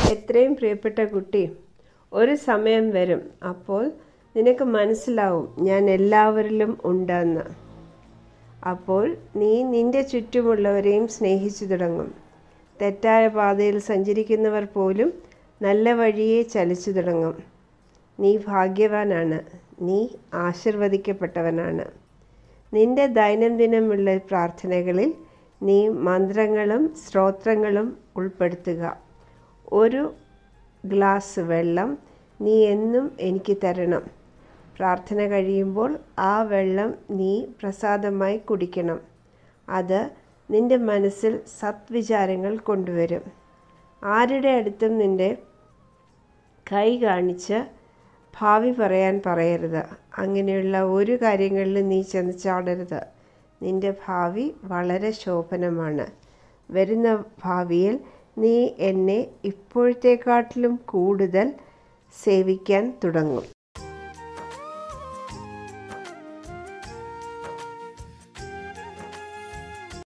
എത്രയും പ്രിയപ്പെട്ട കുട്ടി ഒരു സമയം വരും അപ്പോൾ നിനക്ക് മനസ്സിലാവും ഞാൻ എല്ലാവരിലും ഉണ്ടെന്ന് അപ്പോൾ നീ നിന്റെ ചുറ്റുമുള്ളവരെയും സ്നേഹിച്ചു തുടങ്ങും തെറ്റായ പാതയിൽ സഞ്ചരിക്കുന്നവർ പോലും നല്ല വഴിയെ ചലിച്ചു തുടങ്ങും നീ ഭാഗ്യവാനാണ് നീ ആശീർവദിക്കപ്പെട്ടവനാണ് നിന്റെ ദൈനംദിനമുള്ള പ്രാർത്ഥനകളിൽ നീ മന്ത്രങ്ങളും സ്തോത്രങ്ങളും ഉൾപ്പെടുത്തുക ഒരു ഗ്ലാസ് വെള്ളം നീ എന്നും എനിക്ക് തരണം പ്രാർത്ഥന കഴിയുമ്പോൾ ആ വെള്ളം നീ പ്രസാദമായി കുടിക്കണം അത് നിന്റെ മനസ്സിൽ സത്വിചാരങ്ങൾ കൊണ്ടുവരും ആരുടെ അടുത്തും നിന്റെ കൈ കാണിച്ച് ഭാവി പറയാൻ പറയരുത് അങ്ങനെയുള്ള ഒരു കാര്യങ്ങളിലും നീ ചെന്ന് ചാടരുത് നിന്റെ ഭാവി വളരെ ശോഭനമാണ് വരുന്ന ഭാവിയിൽ നീ എന്നെ ഇപ്പോഴത്തെക്കാട്ടിലും കൂടുതൽ സേവിക്കാൻ തുടങ്ങും